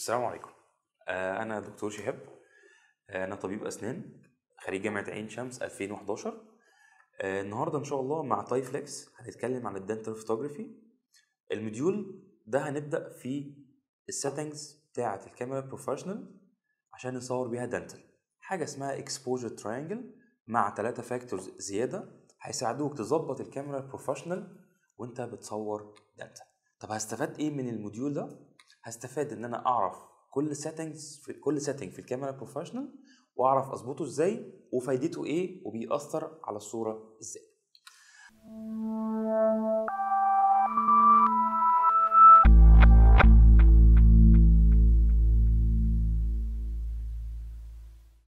السلام عليكم آه، أنا دكتور شهاب آه، أنا طبيب أسنان خريج جامعة عين شمس 2011 آه، النهاردة إن شاء الله مع تاي فليكس هنتكلم عن الدنتال فوتوغرافي الموديول ده هنبدأ في السيتنجز بتاعة الكاميرا بروفيشنال عشان نصور بيها دنتال حاجة اسمها اكسبوجر تراينجل مع ثلاثة فاكتورز زيادة هيساعدوك تظبط الكاميرا بروفيشنال وانت بتصور دنتال طب هستفاد ايه من الموديول ده هستفاد ان انا اعرف كل سيتنجز في كل سيتنج في الكاميرا بروفيشنال واعرف اظبطه ازاي وفايدته ايه وبيأثر على الصورة ازاي